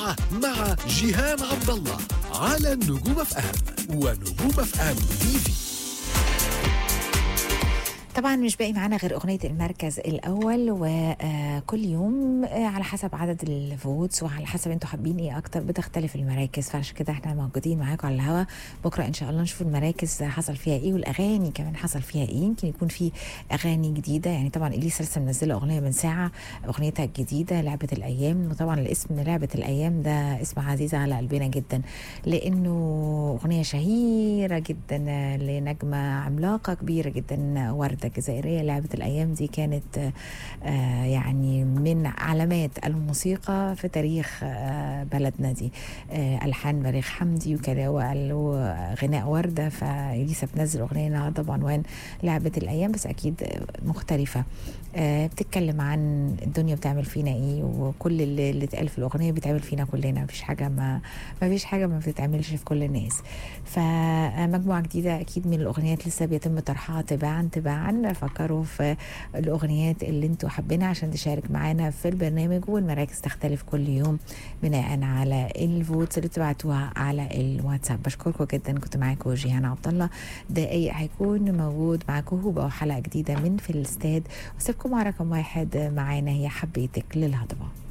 الساعة مع جيهان عبد الله على نجوم اف ام ونجوم اف ام تي في طبعا مش باقي معانا غير اغنيه المركز الاول وكل يوم آه، على حسب عدد الفوتس وعلى حسب انتوا حابين ايه اكتر بتختلف المراكز فعشان كده احنا موجودين معاكم على الهوا بكره ان شاء الله نشوف المراكز حصل فيها ايه والاغاني كمان حصل فيها ايه يمكن يكون في اغاني جديده يعني طبعا اليسا لسه منزله اغنيه من ساعه اغنيتها الجديده لعبه الايام وطبعا الاسم لعبه الايام ده اسم عزيز على قلبنا جدا لانه اغنيه شهيره جدا لنجمه عملاقه كبيره جدا ورده جزائريه لعبه الايام دي كانت آه، يعني من علامات الموسيقى في تاريخ آه، بلدنا دي آه، الحان بليغ حمدي وكده وغناء ورده فاليسا بتنزل اغنيه النهارده بعنوان لعبه الايام بس اكيد مختلفه آه، بتتكلم عن الدنيا بتعمل فينا ايه وكل اللي اللي اتقال في الاغنيه بيتعمل فينا كلنا مفيش حاجه ما ما فيش حاجه ما بتتعملش في كل الناس فمجموعه جديده اكيد من الاغنيات لسه بيتم طرحها تباعا تباعا فكروا في الاغنيات اللي انتوا حابينها عشان تشارك معانا في البرنامج والمراكز تختلف كل يوم بناء على الفوتس اللي بتبعتوها على الواتساب بشكركم جدا كنت معاكم جيهان عبد الله دقايق هيكون موجود معاكم هوبا وحلقه جديده من في الاستاد وسيبكم مع رقم واحد معانا هي حبيتك للهضبه